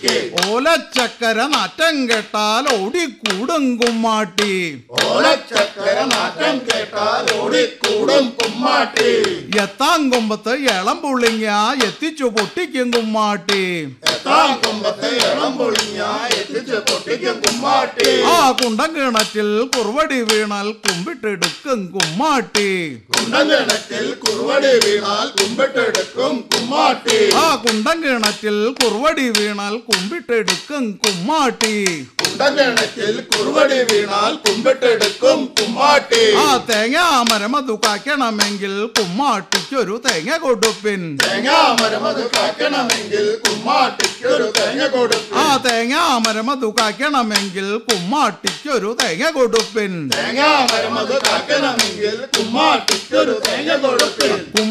കുമ്മാട്ടിക്ക് ഓലച്ചക്കര നാറ്റം കേട്ടാൽ ഓടിക്കൂടും കുമ്മാട്ടി ഓലച്ചക്കര നാറ്റം കേട്ടാൽ ഓടിക്കൂടും കുമ്മാട്ടി എത്താം കൊമ്പത്ത് ഇളം പുള്ളിങ്ങ എത്തിച്ചു പൊട്ടിക്കും കുമ്മാട്ടി എത്താം കൊമ്പത്ത് ഇളം പൊളിഞ്ഞ എത്തിച്ച് പൊട്ടിക്കും കുമ്മാട്ടി ആ കുണ്ടം കിണറ്റിൽ കുറുവടി വീണാൽ കുമ്പിട്ടെടുക്കും കുമ്മാട്ടി കുണ്ടൻ കിണറ്റിൽ കുറുവടി വീണാൽ കുമ്പിട്ടെടുക്കും കുമ്മാട്ടി ആ കുണ്ടം കിണറ്റിൽ കുറുവടി വീണാൽ കുമ്പിട്ടെടുക്കും കുമ്മാട്ടി കുണ്ടൻ കിണറ്റിൽ കുറുവടി വീണാൽ കുമ്പിട്ടെടുക്കും കുമ്മാട്ടി ആ തേങ്ങ മരമതു കാക്കണമെങ്കിൽ കുമ്മാട്ടിക്കൊരു തേങ്ങ കൊടുപ്പിൻ തേങ്ങാ മരമത് കാക്കണമെങ്കിൽ കുമ്മാട്ടിക്കൊരു തേങ്ങ കൊടുക്കും ആ തേങ്ങ മരമതു കാക്കണമെങ്കിൽ കുമ്മാട്ടിക്കൊരു തേങ്ങ കൊടുപ്പിൻ തേങ്ങാ മരമത് കാക്കണമെങ്കിൽ കുമ്മാട്ടിക്കൊരു തേങ്ങ കൊടുക്കും